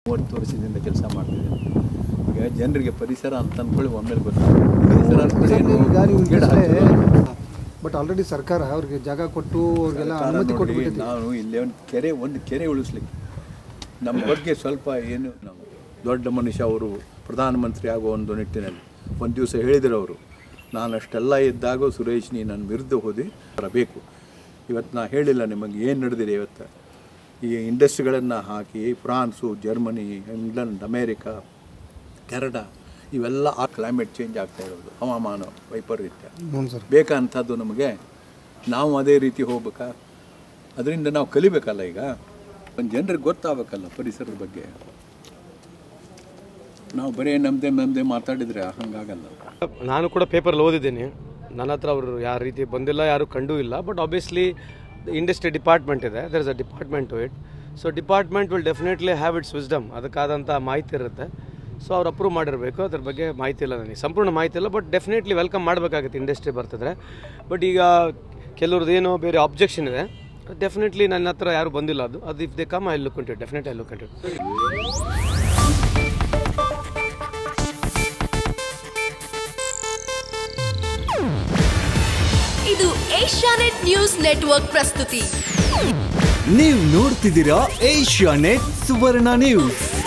ಮೂವತ್ತು ವರ್ಷದಿಂದ ಕೆಲಸ ಮಾಡ್ತಿದ್ದೀನಿ ಈಗ ಜನರಿಗೆ ಪರಿಸರ ಅಂತ ಅಂದ್ಕೊಳ್ಳಿ ಒಮ್ಮೆಲೆ ಗೊತ್ತಾಗುತ್ತೆ ಪರಿಸರ ಅಂದ್ರೆ ಏನು? ಗಿಡ ಹಚ್ಚೋದು. ಬಟ್ ಆಲ್ರೆಡಿ ಸರ್ಕಾರ ಅವ್ರಿಗೆ ಜಾಗ ಕೊಟ್ಟು ಅವ್ರಿಗೆಲ್ಲ ಸರ್ಕಾರ ಅನುಮತಿ ನೋಡಿ, ಕೊಟ್ಬಿಟ್ಟಿದೆ ನಾವು ಇಲ್ಲಿ ಒಂದು ಕೆರೆ ಒಂದು ಕೆರೆ ಉಳಿಸ್ಲಿಕ್ಕೆ ನಮ್ಮ ಬಗ್ಗೆ ಸ್ವಲ್ಪ ಏನು ನಾವು ದೊಡ್ಡ ಮನುಷ್ಯ ಅವರು ಪ್ರಧಾನಮಂತ್ರಿ ಆಗೋ ಒಂದು ನಿಟ್ಟಿನಲ್ಲಿ ಒಂದು ದಿವಸ ಹೇಳಿದರು ಅವರು ನಾನು ಅಷ್ಟೆಲ್ಲ ಇದ್ದಾಗ ಸುರೇಶ್ ನೀ ನನ್ನ ವಿರುದ್ಧ ಹೋದಿ ಬರಬೇಕು ಇವತ್ತು ನಾ ಹೇಳಿಲ್ಲ ನಿಮಗೆ ಏನು ನಡೆದಿದೆ ಇವತ್ತು ಈ ಇಂಡಸ್ಟ್ರಿಗಳನ್ನು ಹಾಕಿ France Germany England America Canada ಇವೆಲ್ಲ ಆ ಕ್ಲೈಮೇಟ್ ಚೇಂಜ್ ಆಗ್ತಾ ಇರೋದು ಹವಾಮಾನ ವೈಪರೀತ್ಯ ಹ್ಞೂ ಸರ್ ಬೇಕಾ ಅಂಥದ್ದು ನಮಗೆ ನಾವು ಅದೇ ರೀತಿ ಹೋಗ್ಬೇಕಾ ಅದರಿಂದ ನಾವು ಕಲಿಬೇಕಲ್ಲ ಈಗ ಒಂದು ಜನರಿಗೆ ಗೊತ್ತಾಗಬೇಕಲ್ಲ ಪರಿಸರದ ಬಗ್ಗೆ ನಾವು ಬರೀ ನಮ್ಮದೇ ನಮ್ಮದೇ ಮಾತಾಡಿದರೆ ಹಂಗಾಗಲ್ಲ ನಾನು ಕೂಡ ಪೇಪರಲ್ಲಿ ಓದಿದ್ದೀನಿ ನನ್ನ ಹತ್ರ ಅವರು ಯಾವ ರೀತಿ ಬಂದಿಲ್ಲ ಯಾರು ಕಂಡೂ ಇಲ್ಲ ಬಟ್ ಆಬ್ವಿಯಸ್ಲಿ ಇಂಡಸ್ಟ್ರಿ ಡಿಪಾರ್ಟ್ಮೆಂಟ್ ಇದೆ there is a department to it so department will definitely have its wisdom ಅದಕ್ಕಾದಂಥ ಮಾಹಿತಿ ಇರುತ್ತೆ ಸೊ ಅವ್ರು ಅಪ್ರೂವ್ ಮಾಡಿರಬೇಕು ಅದ್ರ ಬಗ್ಗೆ ಮಾಹಿತಿ ಇಲ್ಲ ನನಗೆ ಸಂಪೂರ್ಣ ಮಾಹಿತಿ ಇಲ್ಲ ಬಟ್ ಡೆಫಿನೆಟ್ಲಿ ವೆಲ್ಕಮ್ ಮಾಡಬೇಕಾಗುತ್ತೆ ಇಂಡಸ್ಟ್ರಿ ಬರ್ತಿದ್ರೆ ಬಟ್ ಈಗ ಕೆಲವ್ರದ್ದು ಏನೋ ಬೇರೆ ಆಬ್ಜೆಕ್ಷನ್ ಇದೆ ಡೆಫಿನೆಟ್ಲಿ ನನ್ನ ಹತ್ರ ಯಾರು ಬಂದಿಲ್ಲ ಅದು ಅದು if they come I look into definite I look into ಇದು ಏಷ್ಯಾನೆಟ್ ನ್ಯೂಸ್ ನೆಟ್ವರ್ಕ್ ಪ್ರಸ್ತುತಿ ನೀವು ನೋಡ್ತಿದ್ದೀರಾ ಏಷ್ಯಾ ನೆಟ್ ಸುವರ್ಣ ನ್ಯೂಸ್